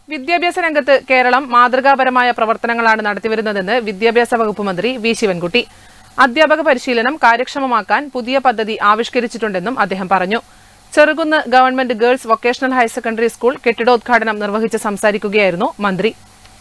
വിദ്യാഭ്യാസ രംഗത്ത് കേരളം മാതൃകാപരമായ പ്രവർത്തനങ്ങളാണ് നടത്തിവരുന്നതെന്ന് വിദ്യാഭ്യാസ വകുപ്പ് മന്ത്രി വി ശിവൻകുട്ടി അധ്യാപക പരിശീലനം കാര്യക്ഷമമാക്കാൻ പുതിയ പദ്ധതി ആവിഷ്കരിച്ചിട്ടുണ്ടെന്നും അദ്ദേഹം പറഞ്ഞു Cherukunnu government girls vocational higher secondary school കെട്ടിടോദ്ഘാടനം നിർവഹിച്ച് സംസാരിക്കുകയായിരുന്നു മന്ത്രി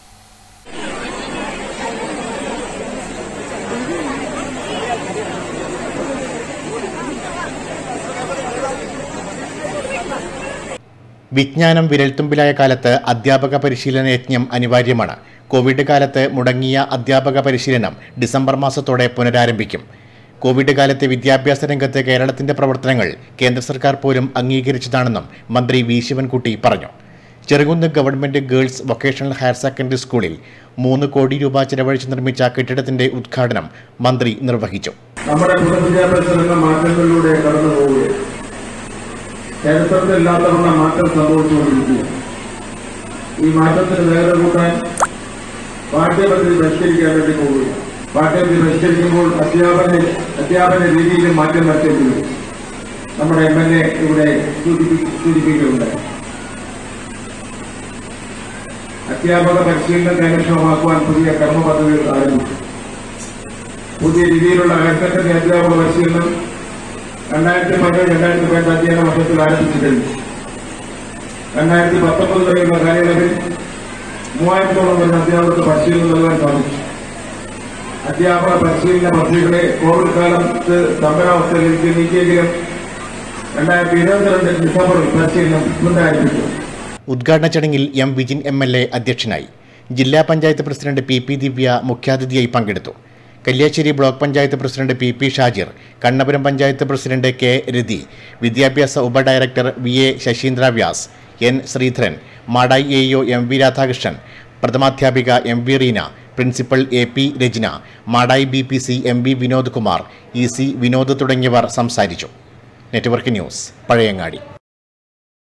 വിജ്ഞാനം വിരൽത്തുമ്പിലായ കാലത്ത് അധ്യാപക പരിശീലന യജ്ഞം അനിവാര്യമാണ് കോവിഡ് കാലത്ത് മുടങ്ങിയ അധ്യാപക പരിശീലനം ഡിസംബർ മാസത്തോടെ പുനരാരംഭിക്കും കോവിഡ് കാലത്തെ വിദ്യാഭ്യാസ രംഗത്ത് കേരളത്തിന്റെ പ്രവർത്തനങ്ങൾ കേന്ദ്ര സർക്കാർ പോലും അംഗീകരിച്ചതാണെന്നും മന്ത്രി വി ശിവൻകുട്ടി പറഞ്ഞു Cherukunnu government girls vocational higher secondary സ്കൂളിൽ മൂന്ന് കോടി രൂപ ചെലവഴിച്ച് നിർമ്മിച്ച കെട്ടിടത്തിന്റെ ഉദ്ഘാടനം മന്ത്രി നിർവഹിച്ചു നമ്മുടെ പൊതുവിദ്യാഭ്യാസ രംഗം മാറ്റങ്ങളിലൂടെ കടന്നു പോവുകയാണ് ചരിത്രത്തിലില്ലാത്തവണ്ണ മാറ്റം സംഭവിച്ചുകൊണ്ടിരിക്കുക ഈ മാറ്റത്തിന് വേഗത കൂട്ടാൻ പാഠ്യപദ്ധതി പരിഷ്കരിക്കാൻ വേണ്ടി പോവുക പാഠ്യപദ്ധതി പരിഷ്കരിക്കുമ്പോൾ അധ്യാപന അധ്യാപന രീതിയിലും മാറ്റം വരുത്തേണ്ടി വരും നമ്മുടെ എം എൽ എ ഇവിടെ സൂചിപ്പി- സൂചിപ്പിക്കുകയുണ്ടായി അധ്യാപക പരിശീലനം കാര്യക്ഷമമാക്കുവാൻ പുതിയ കർമ്മ പദ്ധതികൾ ആരംഭിച്ചു പുതിയ രീതിയിലുള്ള ഹയർ സെക്കൻഡറി അധ്യാപക പരിശീലനം രണ്ടായിരത്തി പതിനേഴ് രണ്ടായിരത്തി പതിനെട്ട് അധ്യയന വർഷത്തിൽ ആരംഭിച്ചു കഴിഞ്ഞു രണ്ടായിരത്തി പത്തൊമ്പത് വരെയുള്ള കാലയളവിൽ മൂവായിരത്തോളം വരുന്ന അധ്യാപകർക്ക് പരിശീലനം നൽകാൻ സാധിച്ചു അധ്യാപക പരിശീലന പദ്ധതികളെ കോവിഡ് കാലത്ത് സ്തംഭനാവസ്ഥയിലേക്ക് നീക്കിയെങ്കിലും രണ്ടായിരത്തി ഇരുപത്തിരണ്ട് ഡിസംബറിൽ പരിശീലനം പുനരാരംഭിച്ചു ഉദ്ഘാടന ചടങ്ങിൽ M Vijin M L A അധ്യക്ഷനായി ജില്ലാ panchayat president P P Divya മുഖ്യാതിഥിയായി പങ്കെടുത്തു Kalliasseri block panchayat president P P Shajir Kannapuram panchayat president K Rathi വിദ്യാഭ്യാസ ഉപഡയറക്ടർ V A Saseendra Vyas N Sreedharan Madayi A O M V Radhakrishnan പ്രഥമാധ്യാപിക M V Reena principal A P Rachana Madayi B P C M V Vinod Kumar E C Vinod തുടങ്ങിയവർ സംസാരിച്ചു network news Pazhayangadi